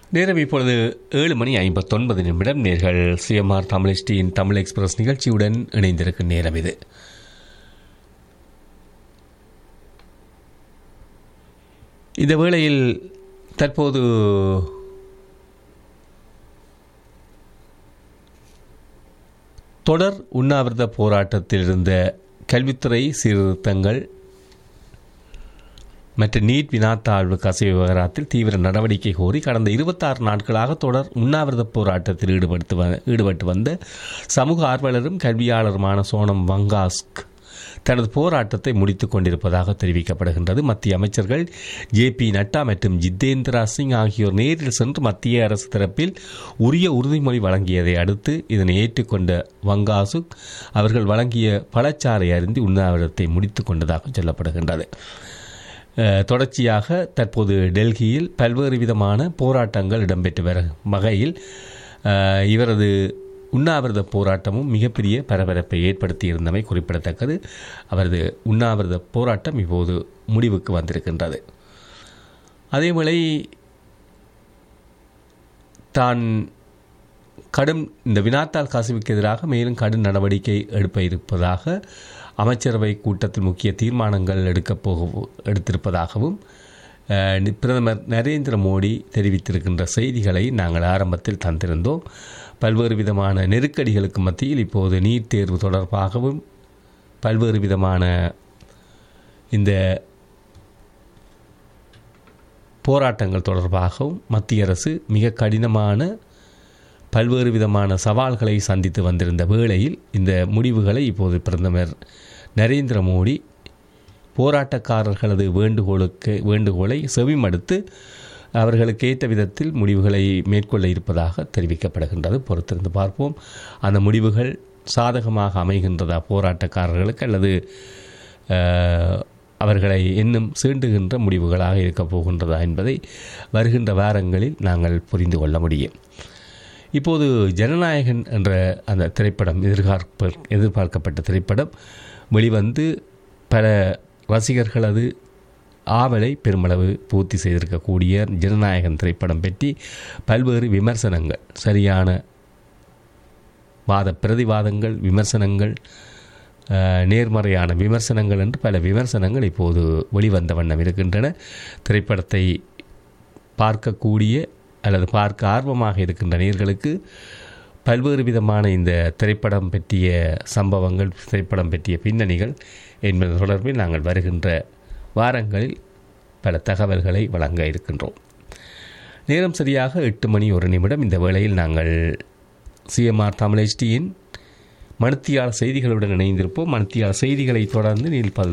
நேரம் இப்பொழுது ஏழு மணி ஐம்பத்தொன்பது நிமிடம் நேர்கள் சிஎம்ஆர் தமிழ்ஸ்டியின் தமிழ் எக்ஸ்பிரஸ் நிகழ்ச்சியுடன் இணைந்திருக்கும் நேரம் இது இந்த வேளையில் தற்போது தொடர் உண்ணாவிரத போராட்டத்தில் இருந்த கல்வித்துறை சீர்திருத்தங்கள் மற்ற நீட் வினாத்தாழ்வு கசிவு விவகாரத்தில் தீவிர நடவடிக்கை கோரி கடந்த இருபத்தாறு நாட்களாக தொடர் உண்ணாவிரத போராட்டத்தில் ஈடுபடுத்து வ- ஈடுபட்டு வந்த சமூக ஆர்வலரும் கல்வியாளருமான சோனம் வங்காஸ்க் தனது போராட்டத்தை முடித்துக் கொண்டிருப்பதாக தெரிவிக்கப்படுகின்றது மத்திய அமைச்சர்கள் ஜே பி நட்டா மற்றும் ஜித்தேந்திரா சிங் ஆகியோர் நேரில் சென்று மத்திய அரசு தரப்பில் உரிய உறுதிமொழி வழங்கியதை அடுத்து இதனை ஏற்றுக்கொண்ட வங்காசுக் அவர்கள் வழங்கிய பழச்சாறை அருந்தி உண்ணாவிரதத்தை முடித்துக் கொண்டதாக சொல்லப்படுகின்றது அஹ், தொடர்ச்சியாக தற்போது டெல்லியில் பல்வேறு விதமான போராட்டங்கள் இடம்பெற்று வரும் வகையில் அஹ், இவரது உண்ணாவிரத போராட்டமும் மிகப்பெரிய பரபரப்பை ஏற்படுத்தியிருந்தமை குறிப்பிடத்தக்கது அவரது உண்ணாவிரத போராட்டம் இப்போது முடிவுக்கு வந்திருக்கின்றது அதேவேளை தான் கடும் இந்த வினாத்தாள் கசிவுக்கு எதிராக மேலும் கடும் நடவடிக்கை எடுப்ப இருப்பதாக அமைச்சரவை கூட்டத்தில் முக்கிய தீர்மானங்கள் எடுக்கப் போக எடுத்திருப்பதாகவும் அஹ், நி- பிரதமர் நரேந்திர மோடி தெரிவித்திருக்கின்ற செய்திகளை நாங்கள் ஆரம்பத்தில் தந்திருந்தோம் பல்வேறு விதமான நெருக்கடிகளுக்கு மத்தியில் இப்போது நீட் தேர்வு தொடர்பாகவும் பல்வேறு விதமான இந்த போராட்டங்கள் தொடர்பாகவும் மத்திய அரசு மிக கடினமான பல்வேறு விதமான சவால்களை சந்தித்து வந்திருந்த வேளையில் இந்த முடிவுகளை இப்போது பிரதமர் நரேந்திர மோடி போராட்டக்காரர்களது வேண்டுகோளுக்கு வேண்டுகோளை செவிமடுத்து அவர்களுக்கு ஏற்ற விதத்தில் முடிவுகளை மேற்கொள்ள இருப்பதாக தெரிவிக்கப்படுகின்றது பொறுத்திருந்து பார்ப்போம் அந்த முடிவுகள் சாதகமாக அமைகின்றதா போராட்டக்காரர்களுக்கு அல்லது அஹ், அவர்களை இன்னும் சீண்டுகின்ற முடிவுகளாக இருக்கப் போகின்றதா என்பதை வருகின்ற வாரங்களில் நாங்கள் புரிந்து கொள்ள முடியும் இப்போது ஜனநாயகன் என்ற அந்த திரைப்படம் எதிர்பார்ப்ப எதிர்பார்க்கப்பட்ட திரைப்படம் வெளிவந்து பல ரசிகர்களது ஆவலை பெருமளவு பூர்த்தி செய்திருக்கக்கூடிய ஜனநாயகன் திரைப்படம் பற்றி பல்வேறு விமர்சனங்கள் சரியான வாத பிரதிவாதங்கள் விமர்சனங்கள் அஹ், நேர்மறையான விமர்சனங்கள் என்று பல விமர்சனங்கள் இப்போது வெளிவந்த வண்ணம் இருக்கின்றன திரைப்படத்தை பார்க்கக்கூடிய அல்லது பார்க்க ஆர்வமாக இருக்கின்ற நேர்களுக்கு பல்வேறு விதமான இந்த திரைப்படம் பற்றிய சம்பவங்கள் திரைப்படம் பற்றிய பின்னணிகள் என்பது தொடர்பில் நாங்கள் வருகின்ற வாரங்களில் பல தகவல்களை வழங்க இருக்கின்றோம் நேரம் சரியாக எட்டு மணி ஒரு நிமிடம் இந்த வேளையில் நாங்கள் சிஎம்ஆர் தமிழ் HT யின் மணித்தியாளர் செய்திகளுடன் இணைந்திருப்போம் மணித்தியாளர் செய்திகளை தொடர்ந்து நீல்